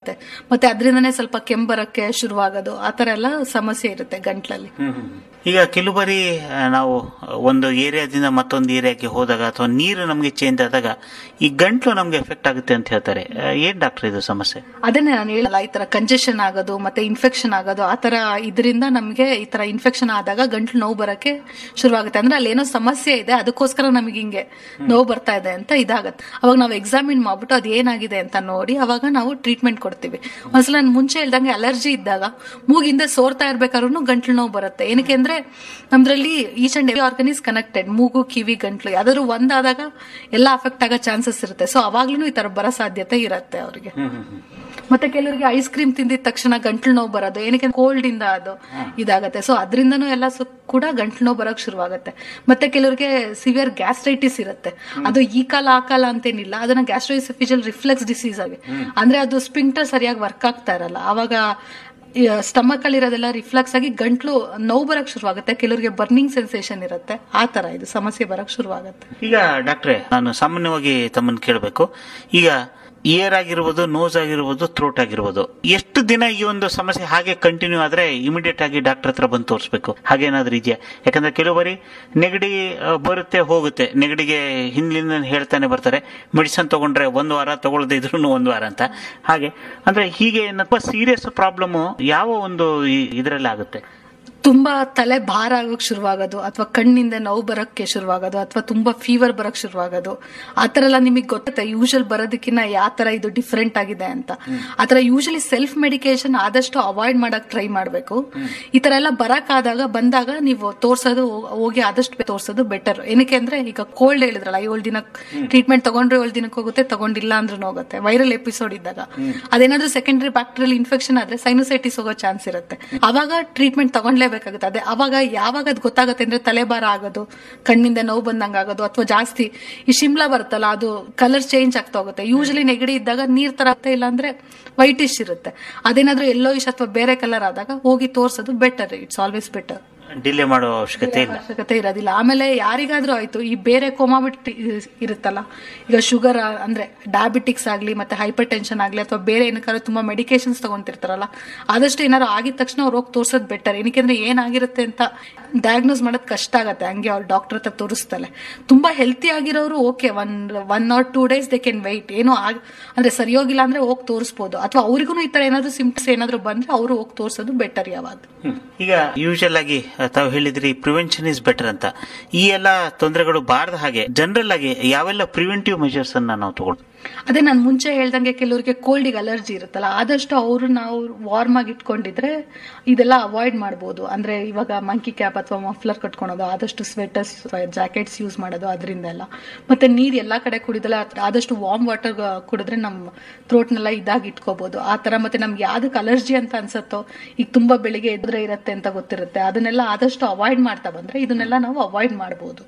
ಇದಾಗತ್ತೆ ಮತ್ತೆ ಅದರಿಂದನೇ ಸ್ವಲ್ಪ ಕೆಂಬರಕ್ಕೆ ಶುರುವಾಗೋದು ಆ ತರ ಎಲ್ಲ ಸಮಸ್ಯೆ ಇರುತ್ತೆ ಗಂಟ್ಲಲ್ಲಿ ಈಗ ಕೆಲವು ಬಾರಿ ಆ, ನಾವು ಒಂದು ಏರಿಯಾದಿಂದ ಮತ್ತೊಂದು ಏರಿಯಾಕ್ಕೆ ಹೋದಾಗ ಅಥವಾ ನೀರು ನಮಗೆ ಚೇಂಜ್ ಆದಾಗ ಈ ಗಂಟ್ಲು ನಮಗೆ ಎಫೆಕ್ಟ್ ಆಗುತ್ತೆ ಅಂತ ಹೇಳ್ತಾರೆ ಆ, ಏನ್ ಡಾಕ್ಟರ್ ಇದು ಸಮಸ್ಯೆ ಅದನ್ನೇ ನಾನು ಹೇಳಲ್ಲ ಈ ತರ ಕಂಜೆಷನ್ ಆಗೋದು ಮತ್ತೆ ಇನ್ಫೆಕ್ಷನ್ ಆಗೋದು ಆ ತರ ಇದರಿಂದ ನಮಗೆ ಈ ತರ ಇನ್ಫೆಕ್ಷನ್ ಆದಾಗ ಗಂಟ್ಲು ನೋವು ಬರಕ್ಕೆ ಶುರುವಾಗುತ್ತೆ ಅಂದ್ರೆ ಅಲ್ಲಿ ಏನೋ ಸಮಸ್ಯೆ ಇದೆ ಅದಕ್ಕೋಸ್ಕರ ನಮಗೆ ಹಿಂಗೆ ನೋವು ಬರ್ತಾ ಇದೆ ಅಂತ ಇದಾಗತ್ತೆ ಅವಾಗ ನಾವು ಎಕ್ಸಾಮಿನ್ ಮಾಡ್ಬಿಟ್ಟು ಅದು ಏನಾಗಿದೆ ಅಂತ ನೋಡಿ ಅವಾಗ ನಾವು ಟ್ರೀಟ್ಮೆಂಟ್ ಕೊಡ್ತೀವಿ ಒಂದ್ಸಲ ನಾನು ಮುಂಚೆ ಹೇಳ್ದಂಗೆ ಅಲರ್ಜಿ ಇದ್ದಾಗ ಮೂಗಿಂದ ಸೋರ್ತಾ ಇರ್ಬೇಕಾದ್ರೂ ಗಂಟ್ಲು ನೋವು ಬರುತ್ತೆ ಏನಕ್ಕೆ ಅಂದ್ರೆ ನಮ್ದ್ರಲ್ಲಿ each and every organ is connected ಮೂಗು ಕಿವಿ ಗಂಟ್ಲು ಯಾವ್ದಾದ್ರು ಒಂದಾದಾಗ ಎಲ್ಲ ಅಫೆಕ್ಟ್ ಆಗೋ ಚಾನ್ಸಸ್ ಇರುತ್ತೆ ಸೊ ಅವಾಗ್ಲೂ ಈ ತರ ಬರೋ ಸಾಧ್ಯತೆ ಇರುತ್ತೆ ಅವ್ರಿಗೆ ಮತ್ತೆ ಕೆಲವರಿಗೆ ಐಸ್ ಕ್ರೀಮ್ ತಿಂದಿದ ತಕ್ಷಣ ಗಂಟ್ಲು ನೋವು ಬರೋದು ಏನಕ್ಕೆ ಕೋಲ್ಡ್ ಇಂದ ಅದು ಇದಾಗತ್ತೆ ಸೊ ಅದರಿಂದನೂ ಎಲ್ಲ ಸು- ಕೂಡ ಗಂಟ್ಲು ನೋವು ಬರೋಕ್ ಶುರುವಾಗುತ್ತೆ ಮತ್ತೆ ಕೆಲವರಿಗೆ ಸಿವಿಯರ್ ಗ್ಯಾಸ್ಟ್ರೈಟಿಸ್ ಇರುತ್ತೆ ಅದು ಈ ಕಾಲ ಆ ಕಾಲ ಅಂತೇನಿಲ್ಲ ಅದನ್ನ ಗ್ಯಾಸ್ಟ್ರೋಯಿಸಫಿಜಲ್ ರಿಫ್ಲೆಕ್ಸ್ ಡಿಸೀಸ್ ಆಗಿ ಅಂದ್ರೆ ಅದು ಸ್ಪಿಂಕ್ಟರ್ ಸರಿಯಾಗಿ ವರ್ಕ್ ಆಗ್ತಾ ಇರಲ್ಲ ಅವಾಗ ಸ್ಟಮಕ್ ಅಲ್ಲಿ ಇರೋದೆಲ್ಲ ರಿಫ್ಲೆಕ್ಸ್ ಆಗಿ ಗಂಟ್ಲು ನೋವು ಬರಕ್ ಶುರುವಾಗುತ್ತೆ ಕೆಲವರಿಗೆ ಬರ್ನಿಂಗ್ ಸೆನ್ಸೇಷನ್ ಇರುತ್ತೆ ಆ ತರ ಇದು ಸಮಸ್ಯೆ ಬರಕ್ ಶುರುವಾಗುತ್ತೆ ಈಗ ಡಾಕ್ಟ್ರೆ ನಾನು ಸಾಮಾನ್ಯವಾಗಿ ತಮ್ಮನ್ನು ಕೇಳಬೇಕು ಈಗ ಇಯರ್ ಆಗಿರ್ಬೋದು ನೋಸ್ ಆಗಿರ್ಬೋದು ಥ್ರೋಟ್ ಆಗಿರ್ಬೋದು ಎಷ್ಟು ದಿನ ಈ ಒಂದು ಸಮಸ್ಯೆ ಹಾಗೆ ಕಂಟಿನ್ಯೂ ಆದ್ರೆ ಇಮಿಡಿಯೇಟ್ ಆಗಿ ಡಾಕ್ಟರ್ ಹತ್ರ ಬಂದು ತೋರಿಸ್ಬೇಕು ಹಾಗೇನಾದ್ರೂ ಇದೆಯಾ ಯಾಕಂದ್ರೆ ಕೆಲವು ಬಾರಿ ನೆಗಡಿ ಆ, ಬರುತ್ತೆ ಹೋಗುತ್ತೆ ನೆಗಡಿಗೆ ಹಿಂದಿನಿಂದ ಹೇಳ್ತಾನೆ ಬರ್ತಾರೆ ಮೆಡಿಸನ್ ತಗೊಂಡ್ರೆ ಒಂದು ವಾರ ತಗೊಳ್ಳದೆ ಇದ್ರು ಒಂದು ವಾರ ಅಂತ ಹಾಗೆ ಅಂದ್ರೆ ಹೀಗೆ ಏನಪ್ಪ ಸೀರಿಯಸ್ ಪ್ರಾಬ್ಲಮ್ ಯಾವ ಒಂದು ಇದರಲ್ಲಿ ಆಗುತ್ತೆ ತುಂಬಾ ತಲೆ ಭಾರ ಆಗೋಕ್ ಶುರುವಾಗೋದು ಅಥವಾ ಕಣ್ಣಿಂದ ನೋವು ಬರಕ್ಕೆ ಶುರುವಾಗೋದು ಅಥವಾ ತುಂಬಾ ಫೀವರ್ ಬರಕ್ ಶುರುವಾಗೋದು ಆತರ ಎಲ್ಲ ನಿಮಗೆ ಗೊತ್ತತ್ತೆ ಯೂಶಲ್ ಬರೋದಕ್ಕಿಂತ ಯಾವ ತರ ಇದು ಡಿಫ್ರೆಂಟ್ ಆಗಿದೆ ಅಂತ ಆತರ ಯೂಶಲಿ ಸೆಲ್ಫ್ ಮೆಡಿಕೇಶನ್ ಆದಷ್ಟು ಅವಾಯ್ಡ್ ಮಾಡಕ್ ಟ್ರೈ ಮಾಡ್ಬೇಕು ಈ ತರ ಎಲ್ಲ ಬರಕ್ ಆದಾಗ ಬಂದಾಗ ನೀವು ತೋರ್ಸೋದು ಹೋಗಿ ಆದಷ್ಟು ಬೇಗ ತೋರ್ಸೋದು ಬೆಟರ್ ಏನಕ್ಕೆ ಅಂದ್ರೆ ಈಗ ಕೋಲ್ಡ್ ಹೇಳಿದ್ರಲ್ಲ ಏಳು ದಿನ ಟ್ರೀಟ್ಮೆಂಟ್ ತಗೊಂಡ್ರೆ ಏಳು ದಿನಕ್ಕೆ ಹೋಗುತ್ತೆ ತಗೊಂಡಿಲ್ಲ ಅಂದ್ರೂ ಹೋಗುತ್ತೆ ವೈರಲ್ ಎಪಿಸೋಡ್ ಇದ್ದಾಗ ಅದೇನಾದ್ರೂ ಸೆಕೆಂಡರಿ ಬ್ಯಾಕ್ಟೀರಿಯಲ್ ಇನ್ಫೆಕ್ಷನ್ ಆದ್ರೆ ಸೈನೋಸೈಟಿಸ್ ಹೋಗೋ ಚಾನ್ಸ್ ಇರುತ್ತೆ ಅವಾಗ ಟ್ರೀಟ್ಮೆಂಟ್ ತಗೊಂಡ್ಲೇಬೇಕಾಗುತ್ತೆ ಅದೇ ಅವಾಗ ಯಾವಾಗ ಅದು ಗೊತ್ತಾಗುತ್ತೆ ಅಂದ್ರೆ ತಲೆಭಾರ ಆಗೋದು ಕಣ್ಣಿಂದ ನೋವು ಬಂದಂಗ ಆಗೋದು ಅಥವಾ ಜಾಸ್ತಿ ಈ ಶಿಮ್ಲಾ ಬರುತ್ತಲ್ಲ ಅದು ಕಲರ್ ಚೇಂಜ್ ಆಗ್ತಾ ಹೋಗುತ್ತೆ ಯೂಶಲಿ ನೆಗಡಿ ಇದ್ದಾಗ ನೀರ್ ತರ ಆಗ್ತಾ ಇಲ್ಲ ಅಂದ್ರೆ ವೈಟಿಶ್ ಇರುತ್ತೆ ಅದೇನಾದ್ರೂ ಎಲ್ಲೋ ಇಶ್ ಅಥವಾ ಬೇರೆ ಕಲರ್ ಆದಾಗ ಹೋಗಿ ತೋರ್ಸೋದು better it's always better delay ಮಾಡೋ ಅವಶ್ಯಕತೆ ಇಲ್ಲ ಅವಶ್ಯಕತೆ ಇರೋದಿಲ್ಲ ಆಮೇಲೆ ಯಾರಿಗಾದ್ರೂ ಆಯ್ತು ಈ ಬೇರೆ ಕೋಮಾಬಿಟ್ ಇರುತ್ತಲ್ಲ ಈಗ ಶುಗರ್ ಅಂದ್ರೆ ಡಯಾಬಿಟಿಕ್ಸ್ ಆಗ್ಲಿ ಮತ್ತೆ ಹೈಪರ್ ಟೆನ್ಷನ್ ಆಗ್ಲಿ ಅಥವಾ ಬೇರೆ ಏನಕ್ಕಾದ್ರೂ ತುಂಬಾ ಮೆಡಿಕೇಶನ್ಸ್ ತಗೊಂತಿರ್ತಾರಲ್ಲ ಆದಷ್ಟು ಏನಾದ್ರು ಆಗಿದ ತಕ್ಷಣ ಅವ್ರು ಹೋಗಿ ತೋರ್ಸೋದು ಬೆಟರ್ ಏನಕ್ಕೆ ಏನಾಗಿರುತ್ತೆ ಅಂತ ಡಯಾಗ್ನೋಸ್ ಮಾಡೋದು ಕಷ್ಟ ಆಗತ್ತೆ ಹಂಗೆ ಅವ್ರು ಡಾಕ್ಟರ್ ಹತ್ರ ತೋರಿಸ್ತಾರೆ ತುಂಬಾ ಹೆಲ್ತಿ ಆಗಿರೋರು okay one one or two days they can wait ಏನೋ ಆಗ್ ಅಂದ್ರೆ ಸರಿ ಹೋಗಿಲ್ಲ ಅಂದ್ರೆ ಹೋಗಿ ತೋರಿಸ್ಬೋದು ಅಥವಾ ಅವ್ರಿಗೂ ಈ ತರ ಏನಾದ್ರು ಸಿಂಪ್ಟಮ್ಸ್ ಏನಾದ್ರು ಬಂದ್ರೆ ಅವರು ಹೋಗಿ ತೋರಿಸೋದು ಬೆಟರ್ ಯಾವಾಗ ಹ್ಮ್. ಈಗ ಯೂಶಲ್ ಆಗಿ ಆ, ತಾವು ಹೇಳಿದ್ರಿ ಪ್ರಿವೆನ್ಷನ್ ಇಸ್ ಬೆಟರ್ ಅಂತ ಈ ಎಲ್ಲ ತೊಂದರೆಗಳು ಬಾರದ ಹಾಗೆ ಜನರಲ್ ಆಗಿ ಯಾವೆಲ್ಲ ಪ್ರಿವೆಂಟಿವ್ ಮೆಜರ್ಸ್ ಅನ್ನ ನಾವು ತಗೊಳ್ತೀವಿ ಅದೇ ನಾನು ಮುಂಚೆ ಹೇಳ್ದಂಗೆ ಕೆಲವರಿಗೆ ಕೋಲ್ಡಿಗೆ ಅಲರ್ಜಿ ಇರುತ್ತಲ್ಲ ಆದಷ್ಟು ಅವರು ನಾವು ವಾರ್ಮ್ ಆಗಿ ಇಟ್ಕೊಂಡಿದ್ರೆ ಇದೆಲ್ಲ ಅವಾಯ್ಡ್ ಮಾಡ್ಬೋದು ಅಂದ್ರೆ ಇವಾಗ ಮಂಕಿ ಕ್ಯಾಪ್ ಅಥವಾ ಮಫ್ಲರ್ ಕಟ್ಕೊಳೋದು ಆದಷ್ಟು ಸ್ವೆಟರ್ಸ್ ಜಾಕೆಟ್ಸ್ ಯೂಸ್ ಮಾಡೋದು ಅದರಿಂದ ಎಲ್ಲ ಮತ್ತೆ ನೀರ್ ಎಲ್ಲಾ ಕಡೆ ಕುಡಿದಲ್ಲ ಆದಷ್ಟು ವಾರ್ಮ್ ವಾಟರ್ ಕುಡಿದ್ರೆ ನಮ್ಮ ಥ್ರೋಟ್ನೆಲ್ಲ ಇದಾಗಿ ಇಟ್ಕೋಬಹುದು ಆ ತರ ಮತ್ತೆ ನಮ್ಗೆ ಯಾವ್ದಕ್ಕೆ ಅಲರ್ಜಿ ಅಂತ ಅನ್ಸತ್ತೋ ಈಗ ತುಂಬಾ ಬೆಳಿಗ್ಗೆ ಎದ್ರೆ ಇರುತ್ತೆ ಅಂತ ಗೊತ್ತಿರುತ್ತೆ ಅದನ್ನೆಲ್ಲ ಆದಷ್ಟು ಅವಾಯ್ಡ್ ಮಾಡ್ತಾ ಬಂದ್ರೆ ಇದನ್ನೆಲ್ಲ ನಾವು ಅವಾಯ್ಡ್ ಮಾಡ್ಬೋದು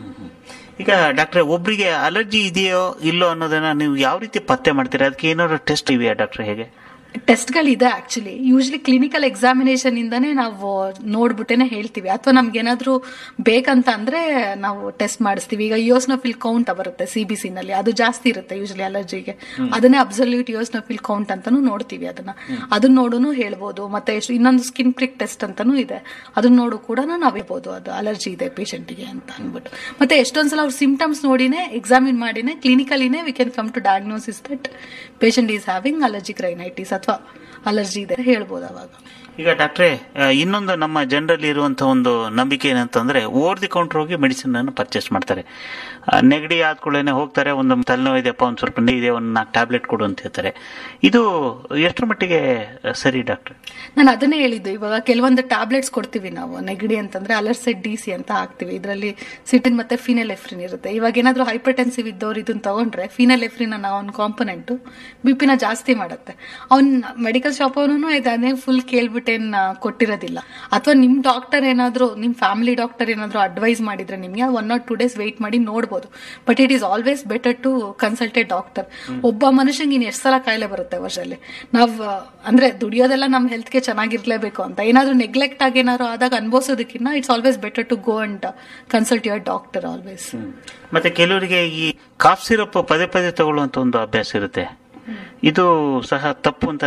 ಈಗ ಡಾಕ್ಟ್ರೆ ಒಬ್ರಿಗೆ ಅಲರ್ಜಿ ಇದೆಯೋ ಇಲ್ಲೋ ಅನ್ನೋದನ್ನ ನೀವು ಯಾವ ರೀತಿ ಪತ್ತೆ ಮಾಡ್ತೀರಾ ಅದಕ್ಕೆ ಏನಾದ್ರು ಟೆಸ್ಟ್ ಇದೆಯಾ ಡಾಕ್ಟರ್ ಹೇಗೆ ಟೆಸ್ಟ್ಗಳಿದೆ ಆಕ್ಚುಲಿ ಯೂಶ್ವಲಿ ಕ್ಲಿನಿಕಲ್ ಎಕ್ಸಾಮಿನೇಷನ್ ಇಂದಾನೇ ನಾವು ನೋಡ್ಬಿಟ್ಟೇನೆ ಹೇಳ್ತೀವಿ ಅಥವಾ ನಮ್ಗೇನಾದ್ರೂ ಬೇಕಂತ ಅಂದ್ರೆ ನಾವು ಟೆಸ್ಟ್ ಮಾಡಿಸ್ತೀವಿ ಈಗ ಯೋಸ್ನೋಫಿಲ್ ಕೌಂಟ್ ಬರುತ್ತೆ ಸಿ ಬಿ ಸಿ ನಲ್ಲಿ ಅದು ಜಾಸ್ತಿ ಇರುತ್ತೆ ಯೂಶ್ವಲಿ ಅಲರ್ಜಿಗೆ ಅದನ್ನೇ ಅಬ್ಸಲ್ಯೂಟ್ ಯೋಸ್ನೋಫಿಲ್ ಕೌಂಟ್ ಅಂತಾನು ನೋಡ್ತೀವಿ ಅದನ್ನ ಅದನ್ನ ನೋಡುನು ಹೇಳ್ಬೋದು ಮತ್ತೆ ಎಷ್ಟು ಇನ್ನೊಂದು ಸ್ಕಿನ್ ಪ್ರಿಕ್ ಟೆಸ್ಟ್ ಅಂತಾನು ಇದೆ ಅದನ್ನ ನೋಡು ಕೂಡ ನಾವು ಹೇಳ್ಬೋದು ಅದು ಅಲರ್ಜಿ ಇದೆ ಪೇಷಂಟ್ಗೆ ಅಂತ ಅಂದ್ಬಿಟ್ಟು ಮತ್ತೆ ಎಷ್ಟೊಂದ್ಸಲ ಅವ್ರ ಸಿಂಪ್ಟಮ್ಸ್ ನೋಡಿನೇ ಎಕ್ಸಾಮಿನ್ ಮಾಡಿನೇ ಕ್ಲಿನಿಕಲಿನೇ we can come to diagnosis that patient is having allergic rhinitis ಅಥವಾ ಅಲರ್ಜಿ ಇದೆ ಹೇಳ್ಬೋದು ಅವಾಗ ಈಗ ಡಾಕ್ಟ್ರೆ ಆ, ಇನ್ನೊಂದು ನಮ್ಮ ಜನರಲ್ಲಿ ಇರುವಂತಹ ಒಂದು ನಂಬಿಕೆ ಏನಂತಂದ್ರೆ ಓವರ್ ದಿ ಕೌಂಟರ್ ಹೋಗಿ ಮೆಡಿಸಿನ್ ಅನ್ನು ಪರ್ಚೇಸ್ ಮಾಡ್ತಾರೆ ಆ, ನೆಗಡಿ ಆದ್ಕೊಳ್ಳೇನೆ ಹೋಗ್ತಾರೆ ಒಂದು ತಲೆನೋವು ಇದೆಯಪ್ಪ ಒಂದು ಸ್ವಲ್ಪ ನೀರು ಇದೆ ಒಂದು ನಾಲ್ಕು ಟ್ಯಾಬ್ಲೆಟ್ ಕೊಡು ಅಂತ ಹೇಳ್ತಾರೆ ಇದು ಎಷ್ಟರ ಮಟ್ಟಿಗೆ ಸರಿ ಡಾಕ್ಟ್ರೆ ನಾನು ಅದನ್ನೇ ಹೇಳಿದ್ದು ಇವಾಗ ಕೆಲವೊಂದು ಟ್ಯಾಬ್ಲೆಟ್ಸ್ ಕೊಡ್ತೀವಿ ನಾವು ನೆಗಡಿ ಅಂತಂದ್ರೆ ಅಲರ್ಸೆಟ್ ಡಿ ಸಿ ಅಂತ ಹಾಕ್ತಿವಿ ಇದರಲ್ಲಿ ಸಿಟಿನ್ ಮತ್ತೆ ಫಿನೆಲ್ ಎಫ್ರಿನ್ ಇರುತ್ತೆ ಇವಾಗ ಏನಾದ್ರೂ ಹೈಪರ್ ಟೆನ್ಸಿವ್ ಇದ್ದವ್ರು ಇದನ್ನ ತಗೊಂಡ್ರೆ ಫಿನೆಲ್ ಎಫ್ರಿನ್ ಅನ್ನೋ ಒಂದು ಕಾಂಪೊನೆಂಟ್ ಬಿಪಿನ ಜಾಸ್ತಿ ಮಾಡುತ್ತೆ ಅವ್ನ್ ಮೆಡಿಕಲ್ ಶಾಪ್ ಅವನು ಇದನ್ನೇ ಫುಲ್ ಕೇಳ್ಬಿಟ್ಟೇನ್ ಕೊಟ್ಟಿರೋದಿಲ್ಲ ಅಥವಾ ನಿಮ್ ಡಾಕ್ಟರ್ ಏನಾದ್ರೂ ನಿಮ್ ಫ್ಯಾಮಿಲಿ ಡಾಕ್ಟರ್ ಏನಾದ್ರೂ ಅಡ್ವೈಸ್ ಮಾಡಿದ್ರೆ ನಿಮ್ಗೆ one or two days wait ಮಾಡಿ ನೋಡ್ಬೋದು but it is always better to consultate doctor ಒಬ್ಬ ಮನುಷ್ಯಂಗೆ ಇನ್ ಎಷ್ಟು ಸಲ ಕಾಯಿಲೆ ಬರುತ್ತೆ ವರ್ಷದಲ್ಲಿ ನಾವ್ ಆ, ಅಂದ್ರೆ ದುಡಿಯೋದೆಲ್ಲ ನಮ್ ಹೆಲ್ತ್ಗೆ ಚೆನ್ನಾಗಿರ್ಲೇಬೇಕು ಅಂತ ಏನಾದ್ರೂ ನೆಗ್ಲೆಕ್ಟ್ ಆಗಿ ಏನಾದ್ರು ಆದಾಗ ಅನ್ಭವಿಸೋದಕ್ಕಿಂತ it's always better to go and consult your doctor always ಮತ್ತೆ ಕೆಲವರಿಗೆ ಈ ಕಾಫ್ ಸಿರಪ್ ಪದೇ ಪದೇ ತಗೊಳ್ಳುವಂತ ಒಂದು ಅಭ್ಯಾಸ ಇರುತ್ತೆ ಇದು ಸಹ ತಪ್ಪು ಅಂತ